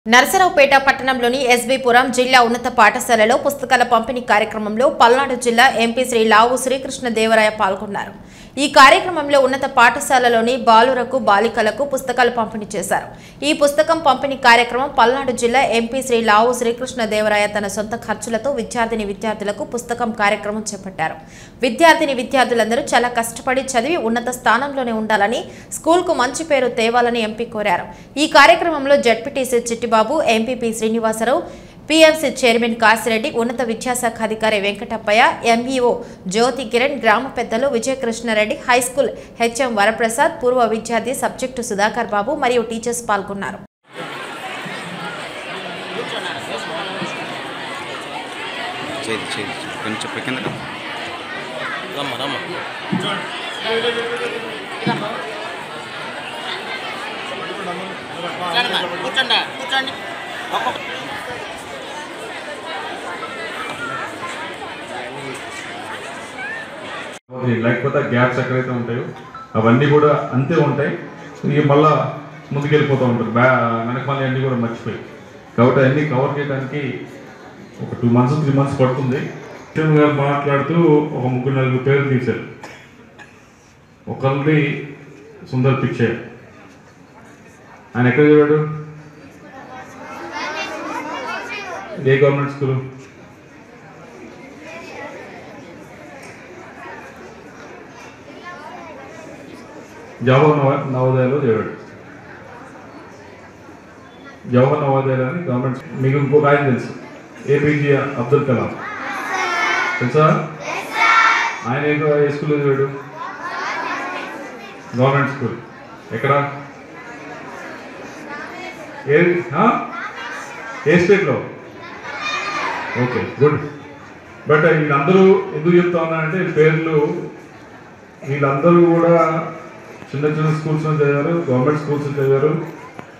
నరసరావుపేట పట్టణంలోని ఎస్బీపురం జిల్లా ఉన్నత పాఠశాలలో పుస్తకాల పంపిణీ కార్యక్రమంలో పల్నాడు జిల్లా ఎంపీ శ్రీ లావు శ్రీకృష్ణ దేవరాయ పాల్గొన్నారు ఈ కార్యక్రమంలో ఉన్నత పాఠశాలలోని బాలురకు బాలికలకు పుస్తకాలు పంపిణీ చేశారు ఈ పుస్తకం పంపిణీ కార్యక్రమం పల్నాడు జిల్లా ఎంపీ శ్రీ లావు శ్రీకృష్ణ దేవరాయ తన సొంత ఖర్చులతో విద్యార్థిని విద్యార్థులకు పుస్తకం కార్యక్రమం చేపట్టారు విద్యార్థిని విద్యార్థులందరూ చాలా కష్టపడి చదివి ఉన్నత స్థానంలోనే ఉండాలని స్కూల్కు మంచి పేరు తేవాలని ఎంపీ కోరారు ఈ కార్యక్రమంలో ZPTC Chittibabu MPP Srinivasarao PMC chairman Kasireddy ఉన్నత విద్యాశాఖ అధికారి వెంకటప్పయ్య ఎంఈఓ జ్యోతి కిరణ్ గ్రామ పెద్దలు విజయకృష్ణారెడ్డి హైస్కూల్ హెచ్ఎం వరప్రసాద్ పూర్వ విద్యార్థి సబ్జెక్టు సుధాకర్ బాబు మరియు టీచర్స్ పాల్గొన్నారు చేది చేది కొంచెం కింద రమ్మ రమ్మ కూర్చోండి కూర్చోండి అది లేకపోతే గ్యాప్స్ ఎక్కడైతే ఉంటాయో అవన్నీ కూడా అంతే ఉంటాయి ఇక మళ్ళా ముందుకెళ్ళిపోతూ ఉంటారు బ్యా వెనక మళ్ళీ అన్నీ కూడా మర్చిపోయి కాబట్టి అన్నీ కవర్ చేయడానికి ఒక టూ మంత్స్ త్రీ మంత్స్ పడుతుంది కిషన్ గారు మాట్లాడుతూ ఒక ముగ్గురు నలుగురు పేర్లు తీశారు ఒకరిది సుందర్ పిచ్చే ఆయన ఎక్కడ చదివాడు ఏ గవర్నమెంట్ స్కూల్ జవహర్ నవ నవోదయలో చేరాడు జవహర్ నవోదయ అని గవర్నమెంట్ మీకు ఇంకొక ఆయన తెలుసు ఏపీజే అబ్దుల్ కలాం తెలుసా ఆయన ఏ ఏ స్కూల్లో చదివాడు గవర్నమెంట్ స్కూల్ ఎక్కడ ఏ ఆ? ఏ స్టేట్లో ఓకే గుడ్ బట్ వీళ్ళందరూ ఎందుకు చెప్తా ఉన్నానంటే ఈ పేర్లు వీళ్ళందరూ కూడా చిన్న చిన్న స్కూల్స్ చదివారు గవర్నమెంట్ స్కూల్స్ చదివారు